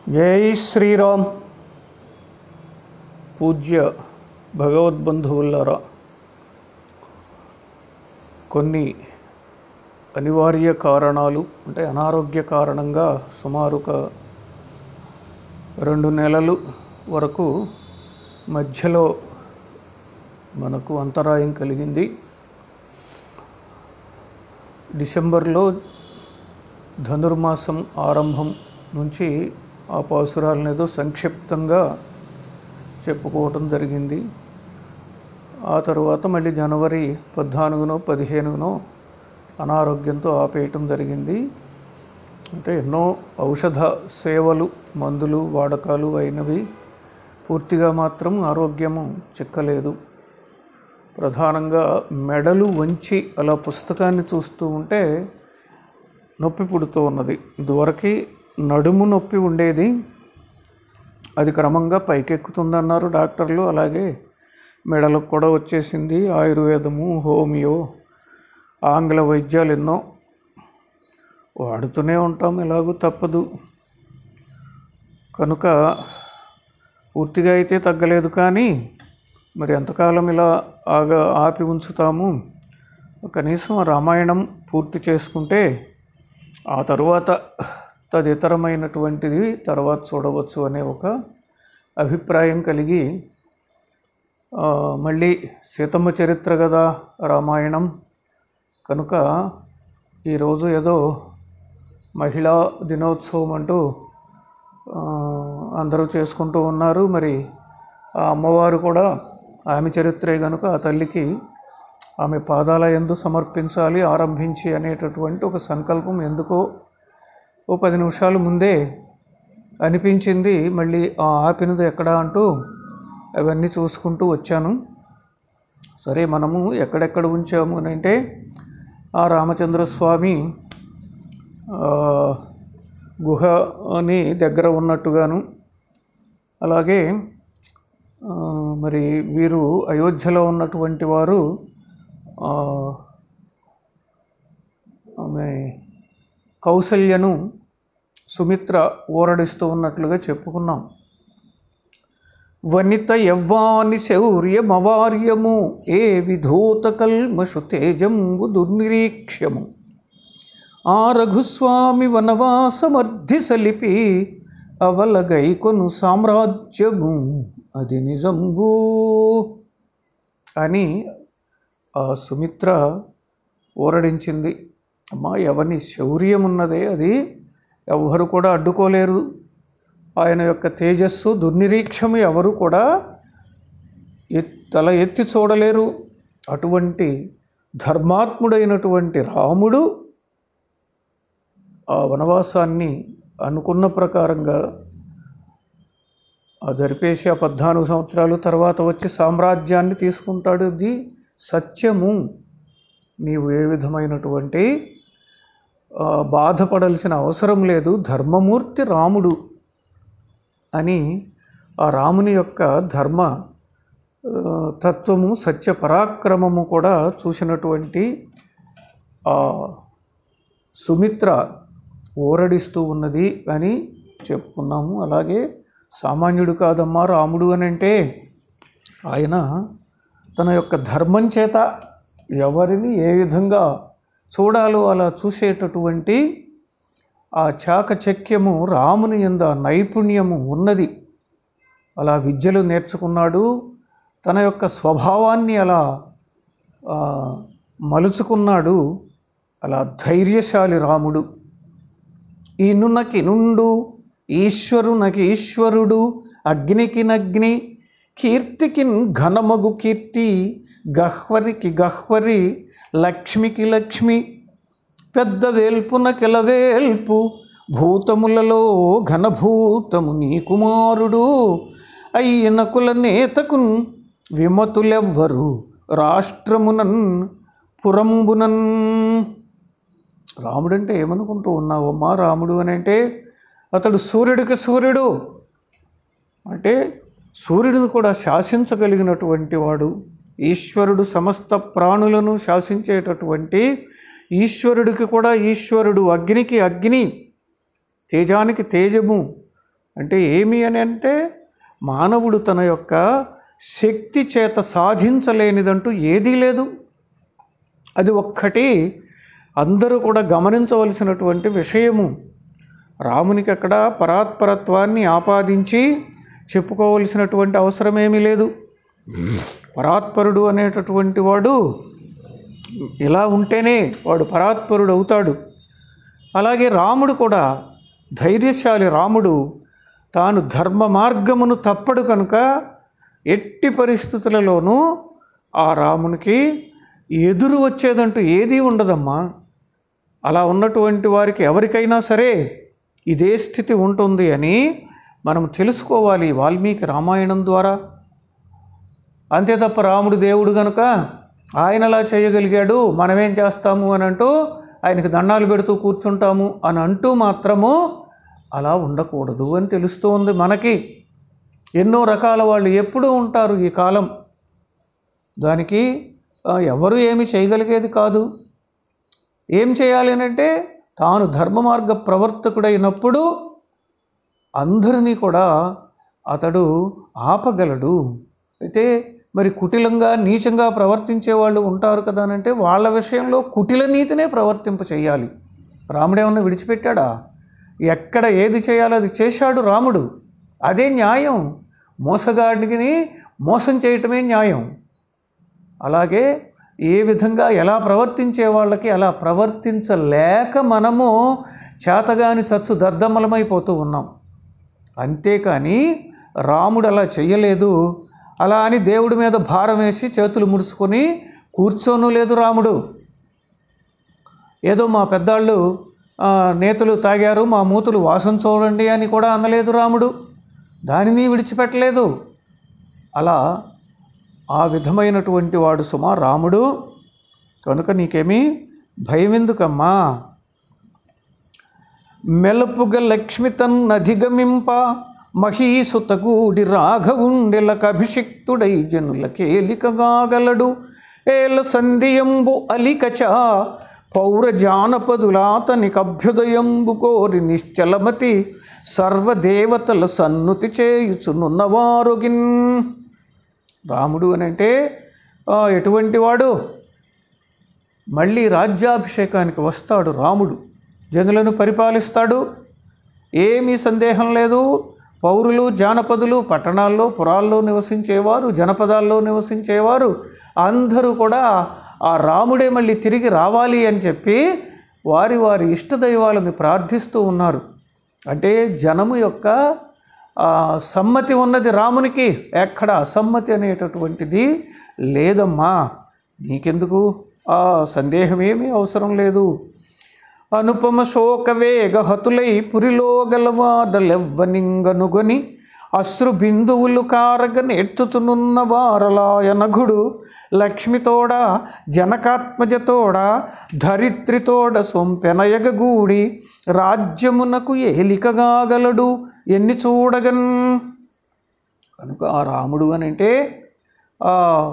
జై శ్రీరామ్ పూజ్య భగవద్బంధువులారా కొన్ని అనివార్య కారణాలు అంటే అనారోగ్య కారణంగా సుమారు ఒక రెండు నెలలు వరకు మధ్యలో మనకు అంతరాయం కలిగింది డిసెంబర్లో ధనుర్మాసం ఆరంభం నుంచి ఆ పాసురాలను ఏదో సంక్షిప్తంగా చెప్పుకోవటం జరిగింది ఆ తర్వాత మళ్ళీ జనవరి పద్నాలుగునో పదిహేనునో అనారోగ్యంతో ఆపేయటం జరిగింది అంటే ఎన్నో ఔషధ సేవలు మందులు వాడకాలు అయినవి పూర్తిగా మాత్రం ఆరోగ్యము చిక్కలేదు ప్రధానంగా మెడలు వంచి అలా పుస్తకాన్ని చూస్తూ ఉంటే నొప్పి పుడుతూ ఉన్నది ఇదివరకు నడుము నొప్పి ఉండేది అది క్రమంగా పైకెక్కుతుందన్నారు డాక్టర్లు అలాగే మెడలకు కూడా వచ్చేసింది ఆయుర్వేదము హోమియో ఆంగ్ల వైద్యాలు ఎన్నో వాడుతూనే ఉంటాం ఎలాగూ తప్పదు కనుక పూర్తిగా అయితే తగ్గలేదు కానీ మరి ఎంతకాలం ఇలా ఆగా ఆపి ఉంచుతాము కనీసం ఆ రామాయణం పూర్తి చేసుకుంటే ఆ తరువాత తదితరమైనటువంటిది తర్వాత చూడవచ్చు అనే ఒక అభిప్రాయం కలిగి ఆ, మళ్ళీ సీతమ్మ చరిత్ర కదా రామాయణం కనుక ఈరోజు ఏదో మహిళా దినోత్సవం అంటూ ఆ, అందరూ చేసుకుంటూ ఉన్నారు మరి ఆ అమ్మవారు కూడా ఆమె చరిత్రే కనుక ఆ తల్లికి ఆమె పాదాల ఎందు సమర్పించాలి ఆరంభించి అనేటటువంటి ఒక సంకల్పం ఎందుకో ఓ పది నిమిషాల ముందే అనిపించింది మళ్ళీ ఆ ఆపినది ఎక్కడ అంటూ అవన్నీ చూసుకుంటూ వచ్చాను సరే మనము ఎక్కడెక్కడ ఉంచాము అని అంటే ఆ రామచంద్ర స్వామి ఆ, గుహని దగ్గర ఉన్నట్టుగాను అలాగే ఆ, మరి వీరు అయోధ్యలో ఉన్నటువంటి వారు ఆ, ఆమె కౌసల్యను సుమిత్ర ఊరడిస్తూ ఉన్నట్లుగా చెప్పుకున్నాం వనిత యవ్వాని శౌర్యమవార్యము ఏ విధూత కల్మషు తేజంబు దుర్నిరీక్ష్యము ఆ రఘుస్వామి వనవాసమర్ధి సలిపి అవలగైకొను సామ్రాజ్యము అది నిజంబు అని ఆ సుమిత్ర ఊరడించింది అమ్మా ఎవని శౌర్యం ఉన్నదే అది ఎవ్వరు కూడా అడ్డుకోలేరు ఆయన యొక్క తేజస్సు దుర్నిరీక్షము ఎవరు కూడా ఎత్ తల ఎత్తి చూడలేరు అటువంటి ధర్మాత్ముడైనటువంటి రాముడు ఆ వనవాసాన్ని అనుకున్న ప్రకారంగా ఆ జరిపేసి ఆ పద్నాలుగు సంవత్సరాలు తర్వాత వచ్చి సామ్రాజ్యాన్ని తీసుకుంటాడు ఇది సత్యము నీవు ఏ విధమైనటువంటి ఆ, బాధపడాల్సిన అవసరం లేదు ధర్మమూర్తి రాముడు అని ఆ రాముని యొక్క ధర్మ ఆ, తత్వము సత్య పరాక్రమము కూడా చూసినటువంటి ఆ సుమిత్ర ఊరడిస్తూ ఉన్నది అని చెప్పుకున్నాము అలాగే సామాన్యుడు కాదమ్మా రాముడు అని అంటే ఆయన తన యొక్క ధర్మం చేత ఎవరిని ఏ విధంగా చూడాలో అలా చూసేటటువంటి ఆ చాకచక్యము రాముని యందు ఆ నైపుణ్యము ఉన్నది అలా విద్యలు నేర్చుకున్నాడు తన యొక్క స్వభావాన్ని అలా ఆ, మలుచుకున్నాడు అలా ధైర్యశాలి రాముడు ఈనునకి నుండు ఈశ్వరునకి ఈశ్వరుడు అగ్నికి నగ్ని కీర్తికి ఘనమగు కీర్తి గహ్వరికి గహ్వరి లక్ష్మికి లక్ష్మి పెద్ద వేల్పున కెలవేల్పు భూతములలో ఘనభూతము నీ కుమారుడు అయ్యన కుల నేతకున్ విమతులెవ్వరు రాష్ట్రమునన్ పురంబునన్ రాముడంటే ఏమనుకుంటూ ఉన్నావమ్మా రాముడు అని అంటే అతడు సూర్యుడికి సూర్యుడు అంటే సూర్యుడిని కూడా శాసించగలిగినటువంటి వాడు ఈశ్వరుడు సమస్త ప్రాణులను శాసించేటటువంటి ఈశ్వరుడికి కూడా ఈశ్వరుడు అగ్నికి అగ్ని తేజానికి తేజము అంటే ఏమి అని అంటే మానవుడు తన యొక్క శక్తి చేత సాధించలేనిదంటూ ఏదీ లేదు అది ఒక్కటి అందరూ కూడా గమనించవలసినటువంటి విషయము రామునికి అక్కడ పరాత్పరత్వాన్ని ఆపాదించి చెప్పుకోవలసినటువంటి అవసరమేమీ లేదు పరాత్పరుడు అనేటటువంటి వాడు ఇలా ఉంటేనే వాడు పరాత్పరుడు అవుతాడు అలాగే రాముడు కూడా ధైర్యశాలి రాముడు తాను ధర్మ మార్గమును తప్పడు కనుక ఎట్టి పరిస్థితులలోనూ ఆ రామునికి ఎదురు వచ్చేదంటూ ఏదీ ఉండదమ్మా అలా ఉన్నటువంటి వారికి ఎవరికైనా సరే ఇదే స్థితి ఉంటుంది అని మనం తెలుసుకోవాలి వాల్మీకి రామాయణం ద్వారా అంతే తప్ప రాముడు దేవుడు గనుక ఆయనలా చేయగలిగాడు మనమేం చేస్తాము అని అంటూ ఆయనకి దండాలు పెడుతూ కూర్చుంటాము అని అంటూ మాత్రము అలా ఉండకూడదు అని తెలుస్తూ ఉంది మనకి ఎన్నో రకాల వాళ్ళు ఎప్పుడూ ఉంటారు ఈ కాలం దానికి ఆ, ఎవరు ఏమి చేయగలిగేది కాదు ఏం చేయాలి అని అంటే తాను ధర్మ మార్గ ప్రవర్తకుడైనప్పుడు అందరినీ కూడా అతడు ఆపగలడు అయితే మరి కుటిలంగా నీచంగా ప్రవర్తించే వాళ్ళు ఉంటారు కదా అని అంటే వాళ్ళ విషయంలో కుటిల నీతినే ప్రవర్తింప చేయాలి రాముడేమన్నా విడిచిపెట్టాడా ఎక్కడ ఏది చేయాలో అది చేశాడు రాముడు అదే న్యాయం మోసగాడికి మోసం చేయటమే న్యాయం అలాగే ఏ విధంగా ఎలా ప్రవర్తించే వాళ్ళకి అలా ప్రవర్తించలేక మనము చేతగాని చచ్చు దద్దమ్మలమైపోతూ ఉన్నాం అంతేకాని రాముడు అలా చెయ్యలేదు అలా అని దేవుడి మీద భారం వేసి చేతులు ముడుచుకొని కూర్చోను లేదు రాముడు ఏదో మా పెద్దాళ్ళు ఆ, నేతలు తాగారు మా మూతులు వాసన చూడండి అని కూడా అనలేదు రాముడు దానిని విడిచిపెట్టలేదు అలా ఆ విధమైనటువంటి వాడు సుమా రాముడు కనుక నీకేమీ భయం ఎందుకమ్మా మెలపుగ లక్ష్మి తన్నధిగమింప మహీసుతగూడి రాఘవుండెలకు అభిషిక్తుడై జనులకేలికగాగలడు ఏల సంధియంబు అలికచ పౌర జానపదులాతనికి అభ్యుదయంబు కోరి నిశ్చలమతి సర్వదేవతల సన్నుతి చేయుచునున్నవారుగిన్ రాముడు అని అంటే ఆ, ఎటువంటి వాడు మళ్ళీ రాజ్యాభిషేకానికి వస్తాడు రాముడు జనులను పరిపాలిస్తాడు ఏమీ సందేహం లేదు పౌరులు జానపదులు పట్టణాల్లో పురాల్లో నివసించేవారు జనపదాల్లో నివసించేవారు అందరూ కూడా ఆ రాముడే మళ్ళీ తిరిగి రావాలి అని చెప్పి వారి వారి ఇష్టదైవాలను ప్రార్థిస్తూ ఉన్నారు అంటే జనము యొక్క ఆ, సమ్మతి ఉన్నది రామునికి ఎక్కడ అసమ్మతి అనేటటువంటిది లేదమ్మా నీకెందుకు ఆ సందేహం ఏమీ అవసరం లేదు అనుపమ శోక వేగ హతులై పురిలో గలవాడలెవ్వనింగనుగొని అశ్రు బిందువులు కారగ నెట్టుచునున్న వారలాయనఘుడు లక్ష్మితోడ జనకాత్మజతోడ ధరిత్రితోడ సొంపెనయగగూడి రాజ్యమునకు ఏలికగాగలడు ఎన్ని చూడగన్ కనుక ఆ రాముడు అని అంటే ఆ,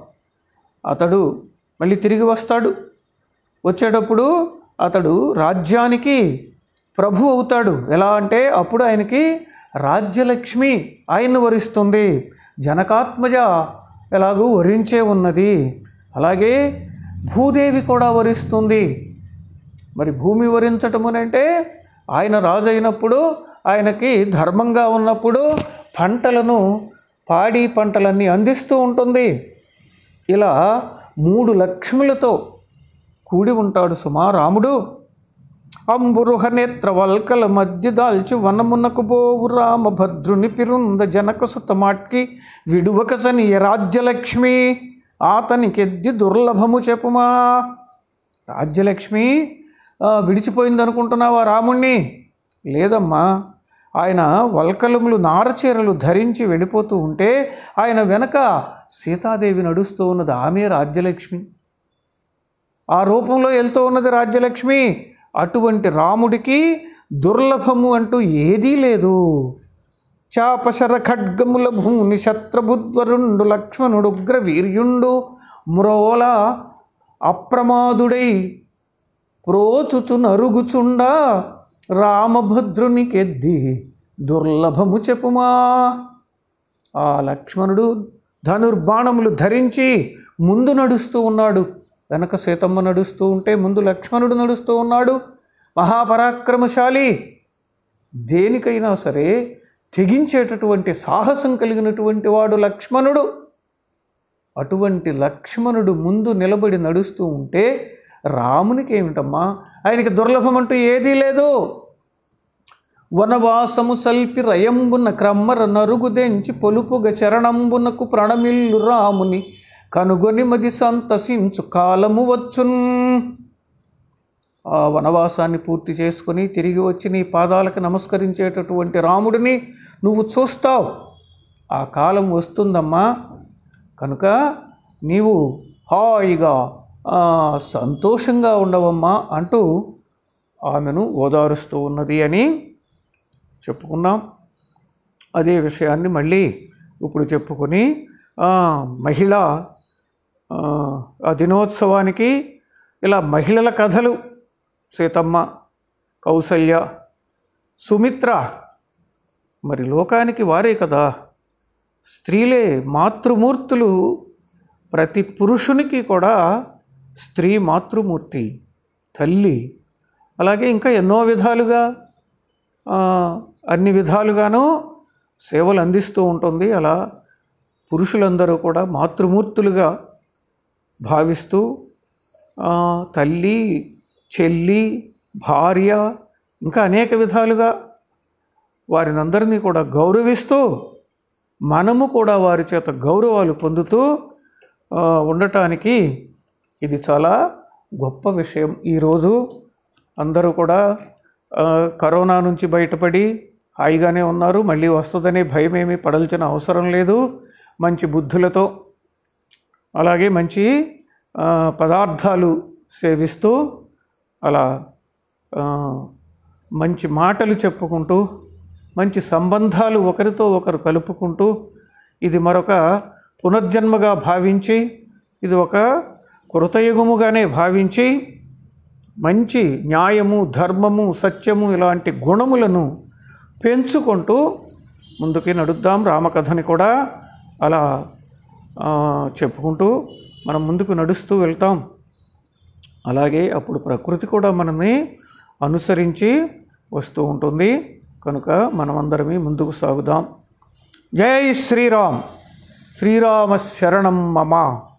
అతడు మళ్ళీ తిరిగి వస్తాడు వచ్చేటప్పుడు అతడు రాజ్యానికి ప్రభు అవుతాడు ఎలా అంటే అప్పుడు ఆయనకి రాజ్యలక్ష్మి ఆయన్ను వరిస్తుంది జనకాత్మజ ఎలాగూ వరించే ఉన్నది అలాగే భూదేవి కూడా వరిస్తుంది మరి భూమి వరించటం అని అంటే ఆయన రాజు అయినప్పుడు ఆయనకి ధర్మంగా ఉన్నప్పుడు పంటలను పాడి పంటలన్నీ అందిస్తూ ఉంటుంది ఇలా మూడు లక్ష్ములతో కూడి ఉంటాడు సుమా రాముడు అంబురుహ నేత్ర వల్కల మధ్య దాల్చి వనమునకు పోవు రామభద్రుని పిరుంద జనక సుతమాట్కి విడువక సని రాజ్యలక్ష్మి ఆతనికెద్ది దుర్లభము చెప్పుమా రాజ్యలక్ష్మి ఆ, విడిచిపోయింది అనుకుంటున్నావా రాముణ్ణి లేదమ్మా ఆయన వల్కలములు నారచీరలు ధరించి వెళ్ళిపోతూ ఉంటే ఆయన వెనక సీతాదేవి నడుస్తూ ఉన్నది ఆమె రాజ్యలక్ష్మి ఆ రూపంలో వెళ్తూ ఉన్నది రాజ్యలక్ష్మి అటువంటి రాముడికి దుర్లభము అంటూ ఏదీ లేదు చాపశర ఖడ్గముల భూని శత్రబుద్వరుండు లక్ష్మణుడు ఉగ్ర వీర్యుండు మ్రోల అప్రమాదుడై ప్రోచుచు నరుగుచుండా రామభద్రునికెద్ది దుర్లభము చెప్పుమా ఆ లక్ష్మణుడు ధనుర్బాణములు ధరించి ముందు నడుస్తూ ఉన్నాడు వెనక సీతమ్మ నడుస్తూ ఉంటే ముందు లక్ష్మణుడు నడుస్తూ ఉన్నాడు మహాపరాక్రమశాలి దేనికైనా సరే తెగించేటటువంటి సాహసం కలిగినటువంటి వాడు లక్ష్మణుడు అటువంటి లక్ష్మణుడు ముందు నిలబడి నడుస్తూ ఉంటే రామునికి ఏమిటమ్మా ఆయనకి దుర్లభం అంటూ ఏదీ లేదు వనవాసము సల్పి రయంబున క్రమ్మర నరుగుదెంచి పొలుపుగ చరణంబునకు ప్రణమిల్లు రాముని కనుగొని మది సంతసించు కాలము వచ్చున్ ఆ వనవాసాన్ని పూర్తి చేసుకుని తిరిగి వచ్చి నీ పాదాలకు నమస్కరించేటటువంటి రాముడిని నువ్వు చూస్తావు ఆ కాలం వస్తుందమ్మా కనుక నీవు హాయిగా ఆ, సంతోషంగా ఉండవమ్మా అంటూ ఆమెను ఓదారుస్తూ ఉన్నది అని చెప్పుకున్నాం అదే విషయాన్ని మళ్ళీ ఇప్పుడు చెప్పుకొని ఆ, మహిళ ఆ, ఆ దినోత్సవానికి ఇలా మహిళల కథలు సీతమ్మ కౌసల్య సుమిత్ర మరి లోకానికి వారే కదా స్త్రీలే మాతృమూర్తులు ప్రతి పురుషునికి కూడా స్త్రీ మాతృమూర్తి తల్లి అలాగే ఇంకా ఎన్నో విధాలుగా ఆ, అన్ని విధాలుగానూ సేవలు అందిస్తూ ఉంటుంది అలా పురుషులందరూ కూడా మాతృమూర్తులుగా భావిస్తూ ఆ, తల్లి చెల్లి భార్య ఇంకా అనేక విధాలుగా వారినందరినీ కూడా గౌరవిస్తూ మనము కూడా వారి చేత గౌరవాలు పొందుతూ ఆ, ఉండటానికి ఇది చాలా గొప్ప విషయం ఈరోజు అందరూ కూడా ఆ, కరోనా నుంచి బయటపడి హాయిగానే ఉన్నారు మళ్ళీ వస్తుందనే భయం ఏమీ పడాల్సిన అవసరం లేదు మంచి బుద్ధులతో అలాగే మంచి ఆ, పదార్థాలు సేవిస్తూ అలా ఆ, మంచి మాటలు చెప్పుకుంటూ మంచి సంబంధాలు ఒకరితో ఒకరు కలుపుకుంటూ ఇది మరొక పునర్జన్మగా భావించి ఇది ఒక కృతయుగముగానే భావించి మంచి న్యాయము ధర్మము సత్యము ఇలాంటి గుణములను పెంచుకుంటూ ముందుకి నడుద్దాం రామకథని కూడా అలా ఆ, చెప్పుకుంటూ మనం ముందుకు నడుస్తూ వెళ్తాం అలాగే అప్పుడు ప్రకృతి కూడా మనల్ని అనుసరించి వస్తూ ఉంటుంది కనుక మనమందరమే ముందుకు సాగుదాం జై శ్రీరామ్ శ్రీరామ శరణం మమ